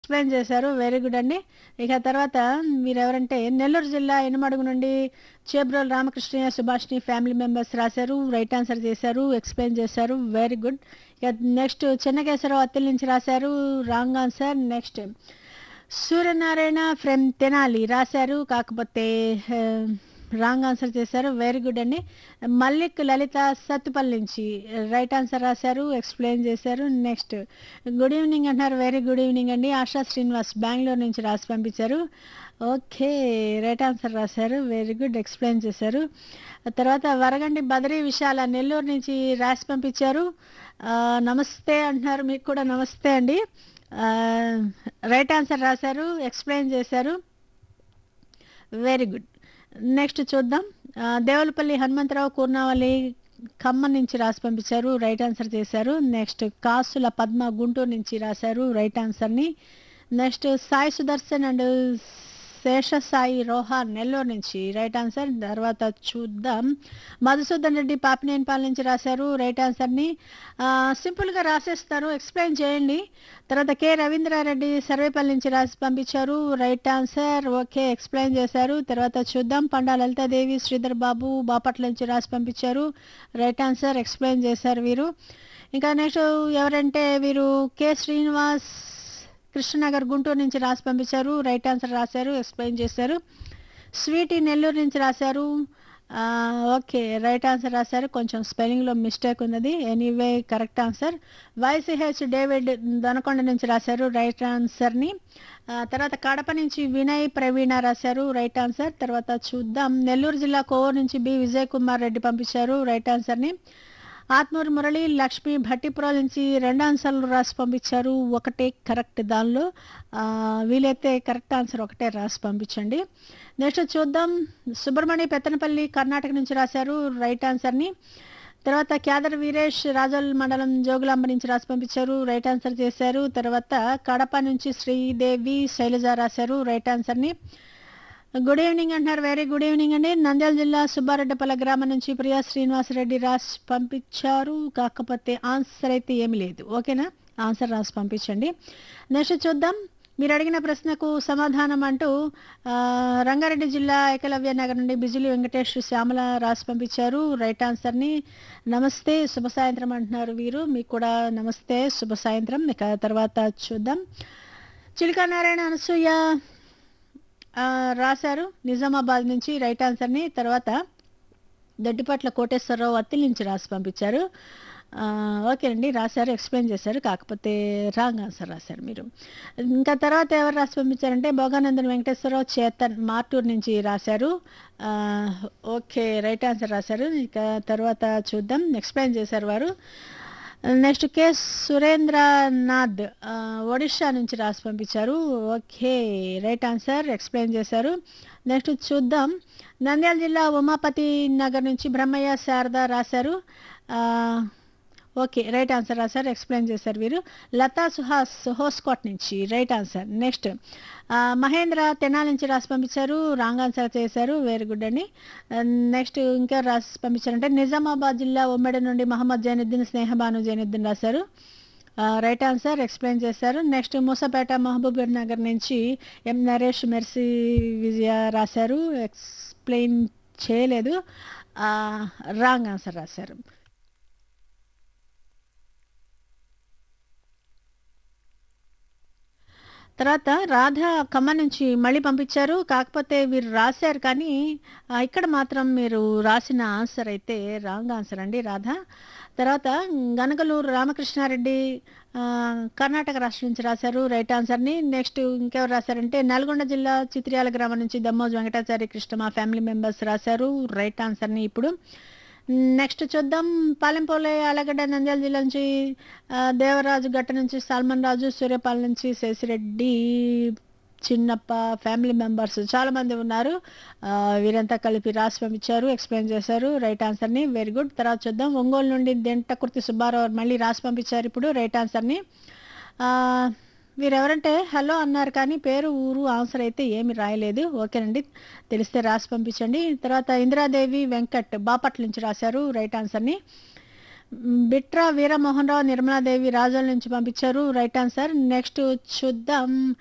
explain చేశారు very good అండి ఇక తర్వాత మీరెవరంటే నెల్లూరు జిల్లా ఎనుమడుగు నుండి చేబ్రోల్ రామకృష్ణయ్య సుభాష్ని ఫ్యామిలీ మెంబర్స్ రాశారు రైట్ ఆన్సర్ చేశారు ఎక్స్ప్లెయిన్ చేశారు వెరీ గుడ్ ఇక నెక్స్ట్ చెన్నకేశ్వరరావు అత్తిల్ నుంచి రాశారు wrong answer next Suryanarayana from Tenali రాశారు కాకపోతే రాంగ్ ఆన్సర్ చేశారు వెరీ గుడ్ అండి మల్లిక్ లలిత సత్తుపల్లి నుంచి రైట్ ఆన్సర్ రాశారు ఎక్స్ప్లెయిన్ చేశారు నెక్స్ట్ గుడ్ ఈవినింగ్ అంటున్నారు వెరీ గుడ్ ఈవినింగ్ అండి ఆశా శ్రీనివాస్ బెంగళూరు నుంచి రాసి పంపించారు ఓకే రైట్ ఆన్సర్ రాశారు వెరీ గుడ్ ఎక్స్ప్లెయిన్ చేశారు తర్వాత వరగండి బదరీ విశాల నెల్లూరు నుంచి రాసి పంపించారు ఆ, నమస్తే అంటున్నారు మీకు కూడా నమస్తే అండి రైట్ ఆన్సర్ రాశారు ఎక్స్ప్లెయిన్ చేశారు వెరీ గుడ్ నెక్స్ట్ చూద్దాం ఆ, దేవులపల్లి హనుమంతరావు కూర్నావల్లి ఖమ్మం నుంచి రాసి పంపించారు రైట్ ఆన్సర్ చేశారు నెక్స్ట్ కాసుల పద్మ గుంటూరు నుంచి రాశారు రైట్ ఆన్సర్ని నెక్స్ట్ సాయి సుదర్శన్ అండ్ శేష సాయి రోహా నెల్లూరు నుంచి రైట్ ఆన్సర్ తర్వాత చూద్దాం మధుసూదన్ రెడ్డి పాపినేనిపాల నుంచి రాశారు రైట్ ఆన్సర్ని ఆ, సింపుల్గా రాసేస్తారు ఎక్స్ప్లెయిన్ చేయండి తర్వాత కె రవీంద్రారెడ్డి సర్వేపల్లి నుంచి రాసి పంపించారు రైట్ ఆన్సర్ ఓకే ఎక్స్ప్లెయిన్ చేశారు తర్వాత చూద్దాం పండా లలితాదేవి శ్రీధర్ బాబు బాపట్ల నుంచి రాసి పంపించారు రైట్ ఆన్సర్ ఎక్స్ప్లెయిన్ చేశారు వీరు ఇంకా నెక్స్ట్ ఎవరంటే వీరు కె శ్రీనివాస్ కృష్ణనగర్ గుంటూరు నుంచి రాసి పంపించారు రైట్ ఆన్సర్ రాశారు ఎక్స్ప్లెయిన్ చేశారు స్వీటీ నెల్లూరు నుంచి రాశారు ఆ, ఓకే రైట్ ఆన్సర్ రాశారు కొంచెం స్పెల్లింగ్లో మిస్టేక్ ఉన్నది anyway correct answer Y C H David Donakonda నుంచి రాశారు రైట్ ఆన్సర్ని ఆ, తర్వాత కడప నుంచి వినయ్ ప్రవీణ రాశారు రైట్ ఆన్సర్ తర్వాత చూద్దాం నెల్లూరు జిల్లా కోవూరు నుంచి బి విజయ్ కుమార్ రెడ్డి పంపించారు రైట్ ఆన్సర్ని ఆత్మూరు మురళి లక్ష్మి భట్టిపురం నుంచి రెండు ఆన్సర్లు రాసి పంపించారు ఒకటే కరెక్ట్ దానిలో ఆ, వీలైతే కరెక్ట్ ఆన్సర్ ఒకటే రాసి పంపించండి నెక్స్ట్ చూద్దాం సుబ్రహ్మణ్య పెత్తనపల్లి కర్ణాటక నుంచి రాశారు రైట్ ఆన్సర్ని తర్వాత క్యాదర్ వీరేష్ రాజోల్ మండలం జోగులాంబ నుంచి రాసి పంపించారు రైట్ ఆన్సర్ చేశారు తర్వాత కడప నుంచి శ్రీదేవి శైలజ రాశారు రైట్ ఆన్సర్ని గుడ్ ఈవినింగ్ అంటున్నారు వెరీ గుడ్ ఈవినింగ్ అండి నంద్యాల జిల్లా సుబ్బారెడ్డిపల్లి గ్రామం నుంచి ప్రియా శ్రీనివాసరెడ్డి రాసి పంపించారు కాకపోతే ఆన్సర్ అయితే ఏమీ లేదు ఓకేనా ఆన్సర్ రాసి పంపించండి నెక్స్ట్ చూద్దాం మీరు అడిగిన ప్రశ్నకు సమాధానం అంటూ ఆ, రంగారెడ్డి జిల్లా ఏకలవ్య నగర్ నుండి బిజులి వెంకటేష్ శ్యామల రాసి పంపించారు రైట్ ఆన్సర్ని నమస్తే శుభ సాయంత్రం అంటున్నారు వీరు మీకు కూడా నమస్తే శుభ సాయంత్రం ఇక తర్వాత చూద్దాం చిలుకా నారాయణ అనసూయ ఆ, రాశారు నిజామాబాద్ నుంచి రైట్ ఆన్సర్ని తర్వాత దొడ్డిపట్ల కోటేశ్వరరావు అత్తిల్ నుంచి రాసి పంపించారు ఆ, ఓకే అండి రాశారు ఎక్స్ప్లెయిన్ చేశారు కాకపోతే రాంగ్ ఆన్సర్ రాశారు మీరు ఇంకా తర్వాత ఎవరు రాసి పంపించారంటే భోగానందన్ వెంకటేశ్వరరావు చేతన్ మార్టూర్ నుంచి రాశారు ఆ, ఓకే రైట్ ఆన్సర్ రాశారు ఇక తర్వాత చూద్దాం ఎక్స్ప్లెయిన్ చేశారు వారు నెక్స్ట్ కె సురేంద్రనాథ్ ఆ, ఒడిషా నుంచి రాసి పంపించారు ఓకే రైట్ ఆన్సర్ ఎక్స్ప్లెయిన్ చేశారు నెక్స్ట్ చూద్దాం నంద్యాల జిల్లా ఉమాపతి నగర్ నుంచి బ్రహ్మయ్య శారద రాశారు ఆ, ఓకే రైట్ ఆన్సర్ రాశారు ఎక్స్ప్లెయిన్ చేశారు వీరు లతా సుహాస్ హోస్కోట్ నుంచి రైట్ ఆన్సర్ నెక్స్ట్ ఆ, మహేంద్ర తెనాలి నుంచి రాసి పంపించారు రాంగ్ ఆన్సర్ చేశారు వెరీ గుడ్ అండి నెక్స్ట్ ఇంకా రాసి పంపించారంటే నిజామాబాద్ జిల్లా ఉమ్మడి నుండి మహమ్మద్ జైనుద్దీన్ స్నేహబాను జైనుద్దీన్ రాశారు రైట్ ఆన్సర్ ఎక్స్ప్లెయిన్ చేశారు నెక్స్ట్ మూసపేట మహబూబ్ నగర్ నుంచి ఎం నరేష్ మెర్సీ విజయ రాశారు ఎక్స్ప్లెయిన్ చేయలేదు రాంగ్ ఆన్సర్ రాశారు తర్వాత రాధ ఖమ్మం నుంచి మళ్ళీ పంపించారు కాకపోతే వీరు రాశారు కానీ ఆ, ఇక్కడ మాత్రం మీరు రాసిన ఆన్సర్ అయితే రాంగ్ ఆన్సర్ అండి రాధ తర్వాత గనగలూరు రామకృష్ణారెడ్డి ఆ, కర్ణాటక రాష్ట్రం నుంచి రాశారు రైట్ ఆన్సర్ని నెక్స్ట్ ఇంకెవరు రాశారంటే నల్గొండ జిల్లా చిత్రియాల గ్రామం నుంచి దమ్మోజ్ వెంకటాచారి కృష్ణ మా ఫ్యామిలీ మెంబర్స్ రాశారు రైట్ ఆన్సర్ని ఇప్పుడు నెక్స్ట్ చూద్దాం పాలెంపోలే ఆలగడ్డ నంద్యాల జిల్లా నుంచి ఆ, దేవరాజు గట్ట నుంచి సల్మాన్ రాజు సూర్యపాల నుంచి శశిరెడ్డి చిన్నప్ప ఫ్యామిలీ మెంబర్స్ చాలా మంది ఉన్నారు ఆ, వీరంతా కలిపి రాసి పంపించారు ఎక్స్ప్లెయిన్ చేశారు రైట్ ఆన్సర్ని వెరీ గుడ్ తర్వాత చూద్దాం ఒంగోలు నుండి దెంటకుర్తి సుబ్బారావు మళ్ళీ రాసి పంపించారు ఇప్పుడు రైట్ ఆన్సర్ని ఆ, వీరెవరంటే హలో అన్నారు కానీ పేరు ఊరు ఆన్సర్ అయితే ఏమి రాయలేదు ఓకేనండి తెలిస్తే రాసి పంపించండి తర్వాత ఇందిరాదేవి వెంకట్ బాపట్ల నుంచి రాశారు రైట్ ఆన్సర్ని మ్, బిట్రా వీరమోహన్ రావు నిర్మలాదేవి రాజోల నుంచి పంపించారు రైట్ ఆన్సర్ నెక్స్ట్ చూద్దాం